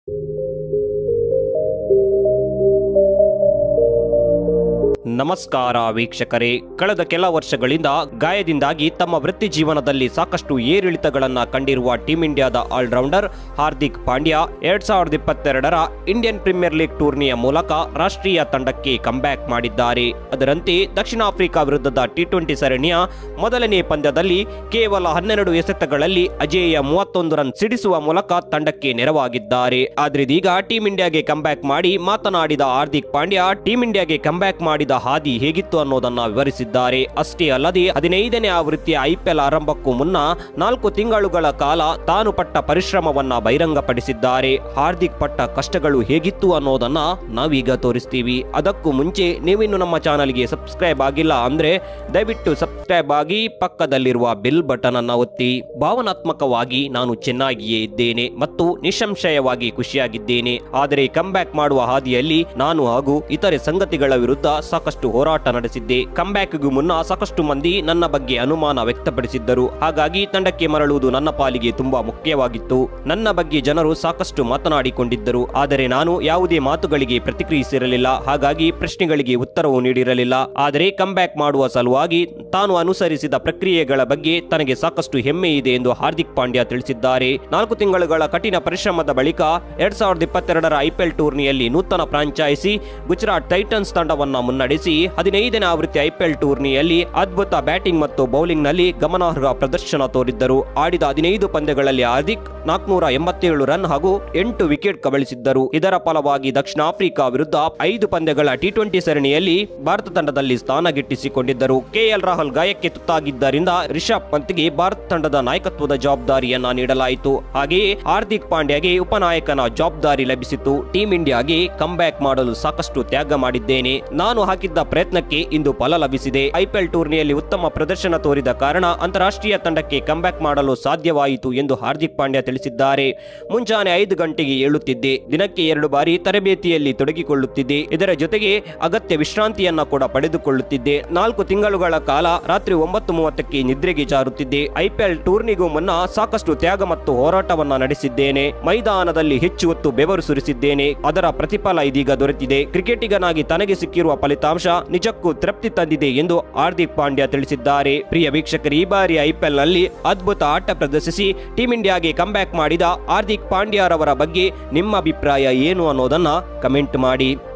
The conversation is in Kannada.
ನಮಸ್ಕಾರ ವೀಕ್ಷಕರೇ ಕಳೆದ ಕೆಲ ವರ್ಷಗಳಿಂದ ಗಾಯದಿಂದಾಗಿ ತಮ್ಮ ವೃತ್ತಿ ಜೀವನದಲ್ಲಿ ಸಾಕಷ್ಟು ಏರಿಳಿತಗಳನ್ನ ಕಂಡಿರುವ ಟೀಂ ಇಂಡಿಯಾದ ಆಲ್ರೌಂಡರ್ ಹಾರ್ದಿಕ್ ಪಾಂಡ್ಯ ಎರಡ್ ಸಾವಿರದ ಇಪ್ಪತ್ತೆರಡರ ಇಂಡಿಯನ್ ಪ್ರೀಮಿಯರ್ ಲೀಗ್ ಟೂರ್ನಿಯ ಮೂಲಕ ರಾಷ್ಟ್ರೀಯ ತಂಡಕ್ಕೆ ಕಂಬ್ಯಾಕ್ ಮಾಡಿದ್ದಾರೆ ಅದರಂತೆ ದಕ್ಷಿಣ ಆಫ್ರಿಕಾ ವಿರುದ್ಧದ ಟಿ ಟ್ವೆಂಟಿ ಸರಣಿಯ ಮೊದಲನೇ ಪಂದ್ಯದಲ್ಲಿ ಕೇವಲ ಹನ್ನೆರಡು ಎಸೆತಗಳಲ್ಲಿ ಅಜೇಯ ಮೂವತ್ತೊಂದು ರನ್ ಸಿಡಿಸುವ ಮೂಲಕ ತಂಡಕ್ಕೆ ನೆರವಾಗಿದ್ದಾರೆ ಆದ್ರೆ ಇದೀಗ ಟೀಂ ಇಂಡಿಯಾಗೆ ಕಂಬ್ಯಾಕ್ ಮಾಡಿ ಮಾತನಾಡಿದ ಹಾರ್ದಿಕ್ ಪಾಂಡ್ಯ ಟೀಂ ಇಂಡಿಯಾಗೆ ಕಂಬ್ಯಾಕ್ ಮಾಡಿದ ಹಾದಿ ಹೇಗಿತ್ತು ಅನ್ನೋದನ್ನ ವಿವರಿಸಿದ್ದಾರೆ ಅಷ್ಟೇ ಅಲ್ಲದೆ ಹದಿನೈದನೇ ಆವೃತ್ತಿಯ ಐಪಿಎಲ್ ಆರಂಭಕ್ಕೂ ಮುನ್ನ ನಾಲ್ಕು ತಿಂಗಳುಗಳ ಕಾಲ ತಾನು ಪಟ್ಟ ಪರಿಶ್ರಮವನ್ನ ಬಹಿರಂಗಪಡಿಸಿದ್ದಾರೆ ಹಾರ್ದಿಕ್ ಪಟ್ಟ ಕಷ್ಟಗಳು ಹೇಗಿತ್ತು ಅನ್ನೋದನ್ನ ನಾವೀಗ ತೋರಿಸ್ತೀವಿ ಅದಕ್ಕೂ ಮುಂಚೆ ನೀವಿನ್ನು ನಮ್ಮ ಚಾನಲ್ಗೆ ಸಬ್ಸ್ಕ್ರೈಬ್ ಆಗಿಲ್ಲ ಅಂದ್ರೆ ದಯವಿಟ್ಟು ಸಬ್ಸ್ಕ್ರೈಬ್ ಆಗಿ ಪಕ್ಕದಲ್ಲಿರುವ ಬೆಲ್ ಬಟನ್ ಅನ್ನ ಒತ್ತಿ ಭಾವನಾತ್ಮಕವಾಗಿ ನಾನು ಚೆನ್ನಾಗಿಯೇ ಇದ್ದೇನೆ ಮತ್ತು ನಿಸ್ಸಂಶಯವಾಗಿ ಖುಷಿಯಾಗಿದ್ದೇನೆ ಆದರೆ ಕಂಬ್ಯಾಕ್ ಮಾಡುವ ಹಾದಿಯಲ್ಲಿ ನಾನು ಹಾಗೂ ಇತರೆ ಸಂಗತಿಗಳ ವಿರುದ್ಧ ಸಾಕಷ್ಟು ಹೋರಾಟ ನಡೆಸಿದ್ದೆ ಕಂಬ್ಯಾಕ್ಗೂ ಮುನ್ನ ಸಾಕಷ್ಟು ಮಂದಿ ನನ್ನ ಬಗ್ಗೆ ಅನುಮಾನ ವ್ಯಕ್ತಪಡಿಸಿದ್ದರು ಹಾಗಾಗಿ ತಂಡಕ್ಕೆ ಮರಳುವುದು ನನ್ನ ಪಾಲಿಗೆ ತುಂಬಾ ಮುಖ್ಯವಾಗಿತ್ತು ನನ್ನ ಬಗ್ಗೆ ಜನರು ಸಾಕಷ್ಟು ಮಾತನಾಡಿಕೊಂಡಿದ್ದರು ಆದರೆ ನಾನು ಯಾವುದೇ ಮಾತುಗಳಿಗೆ ಪ್ರತಿಕ್ರಿಯಿಸಿರಲಿಲ್ಲ ಹಾಗಾಗಿ ಪ್ರಶ್ನೆಗಳಿಗೆ ಉತ್ತರವು ನೀಡಿರಲಿಲ್ಲ ಆದರೆ ಕಂಬ್ಯಾಕ್ ಮಾಡುವ ಸಲುವಾಗಿ ತಾನು ಅನುಸರಿಸಿದ ಪ್ರಕ್ರಿಯೆಗಳ ಬಗ್ಗೆ ತನಗೆ ಸಾಕಷ್ಟು ಹೆಮ್ಮೆ ಇದೆ ಎಂದು ಹಾರ್ದಿಕ್ ಪಾಂಡ್ಯ ತಿಳಿಸಿದ್ದಾರೆ ನಾಲ್ಕು ತಿಂಗಳುಗಳ ಕಠಿಣ ಪರಿಶ್ರಮದ ಬಳಿಕ ಎರಡ್ ಸಾವಿರದ ಇಪ್ಪತ್ತೆರಡರ ಐಪಿಎಲ್ ಟೂರ್ನಿಯಲ್ಲಿ ನೂತನ ಫ್ರಾಂಚೈಸಿ ಗುಜರಾತ್ ಟೈಟನ್ಸ್ ತಂಡವನ್ನ ಮುನ್ನಡೆಸಿ ಹದಿನೈದನೇ ಆವೃತ್ತಿ ಐಪಿಎಲ್ ಟೂರ್ನಿಯಲ್ಲಿ ಅದ್ಭುತ ಬ್ಯಾಟಿಂಗ್ ಮತ್ತು ಬೌಲಿಂಗ್ ನಲ್ಲಿ ಗಮನಾರ್ಹ ಪ್ರದರ್ಶನ ತೋರಿದ್ದರು ಆಡಿದ ಹದಿನೈದು ಪಂದ್ಯಗಳಲ್ಲಿ ಹಾರ್ದಿಕ್ ನಾಲ್ಕುನೂರ ಎಂಬತ್ತೇಳು ರನ್ ಹಾಗೂ ಎಂಟು ವಿಕೆಟ್ ಕಬಳಿಸಿದ್ದರು ಇದರ ಫಲವಾಗಿ ದಕ್ಷಿಣ ಆಫ್ರಿಕಾ ವಿರುದ್ಧ ಐದು ಪಂದ್ಯಗಳ ಟಿ ಟ್ವೆಂಟಿ ಸರಣಿಯಲ್ಲಿ ಭಾರತ ತಂಡದಲ್ಲಿ ಸ್ಥಾನ ಗಿಟ್ಟಿಸಿಕೊಂಡಿದ್ದರು ಕೆಎಲ್ ರಾಹುಲ್ ಗಾಯಕ್ಕೆ ತುತ್ತಾಗಿದ್ದರಿಂದ ರಿಷಬ್ ಪಂತ್ಗೆ ಭಾರತ ತಂಡದ ನಾಯಕತ್ವದ ಜವಾಬ್ದಾರಿಯನ್ನ ನೀಡಲಾಯಿತು ಹಾಗೆಯೇ ಹಾರ್ದಿಕ್ ಪಾಂಡ್ಯಗೆ ಉಪನಾಯಕನ ಜವಾಬ್ದಾರಿ ಲಭಿಸಿತು ಟೀಂ ಇಂಡಿಯಾಗೆ ಕಂಬ್ಯಾಕ್ ಮಾಡಲು ಸಾಕಷ್ಟು ತ್ಯಾಗ ಮಾಡಿದ್ದೇನೆ ನಾನು ಹಾಕಿದ್ದ ಪ್ರಯತ್ನಕ್ಕೆ ಇಂದು ಫಲ ಲಭಿಸಿದೆ ಐಪಿಎಲ್ ಟೂರ್ನಿಯಲ್ಲಿ ಉತ್ತಮ ಪ್ರದರ್ಶನ ತೋರಿದ ಕಾರಣ ಅಂತಾರಾಷ್ಟ್ರೀಯ ತಂಡಕ್ಕೆ ಕಂಬ್ಯಾಕ್ ಮಾಡಲು ಸಾಧ್ಯವಾಯಿತು ಎಂದು ಹಾರ್ದಿಕ್ ಪಾಂಡ್ಯ ತಿಳಿಸಿದ್ದಾರೆ ಮುಂಜಾನೆ ಐದು ಗಂಟೆಗೆ ಏಳುತ್ತಿದ್ದೆ ದಿನಕ್ಕೆ ಎರಡು ಬಾರಿ ತರಬೇತಿಯಲ್ಲಿ ತೊಡಗಿಕೊಳ್ಳುತ್ತಿದ್ದೆ ಇದರ ಜೊತೆಗೆ ಅಗತ್ಯ ವಿಶ್ರಾಂತಿಯನ್ನ ಕೂಡ ಪಡೆದುಕೊಳ್ಳುತ್ತಿದ್ದೆ ನಾಲ್ಕು ತಿಂಗಳುಗಳ ಕಾಲ ರಾತ್ರಿ ಒಂಬತ್ತು ಮೂವತ್ತಕ್ಕೆ ನಿದ್ರೆಗೆ ಜಾರುತ್ತಿದ್ದೆ ಐಪಿಎಲ್ ಟೂರ್ನಿಗೂ ಮುನ್ನ ಸಾಕಷ್ಟು ತ್ಯಾಗ ಮತ್ತು ಹೋರಾಟವನ್ನ ನಡೆಸಿದ್ದೇನೆ ಮೈದಾನದಲ್ಲಿ ಹೆಚ್ಚು ಹೊತ್ತು ಬೆವರು ಸುರಿಸಿದ್ದೇನೆ ಅದರ ಪ್ರತಿಫಲ ಇದೀಗ ದೊರೆತಿದೆ ಕ್ರಿಕೆಟಿಗನಾಗಿ ತನಗೆ ಸಿಕ್ಕಿರುವ ಫಲಿತಾಂಶ ನಿಜಕ್ಕೂ ತೃಪ್ತಿ ತಂದಿದೆ ಎಂದು ಹಾರ್ದಿಕ್ ಪಾಂಡ್ಯ ತಿಳಿಸಿದ್ದಾರೆ ಪ್ರಿಯ ವೀಕ್ಷಕರು ಈ ಬಾರಿ ಐಪಿಎಲ್ ನಲ್ಲಿ ಅದ್ಭುತ ಆಟ ಪ್ರದರ್ಶಿಸಿ ಟೀಂ ಇಂಡಿಯಾಗೆ ಕಂಬ್ಯಾಕ್ ಮಾಡಿದ ಹಾರ್ದಿಕ್ ಪಾಂಡ್ಯರವರ ಬಗ್ಗೆ ನಿಮ್ಮ ಅಭಿಪ್ರಾಯ ಏನು ಅನ್ನೋದನ್ನ ಕಮೆಂಟ್ ಮಾಡಿ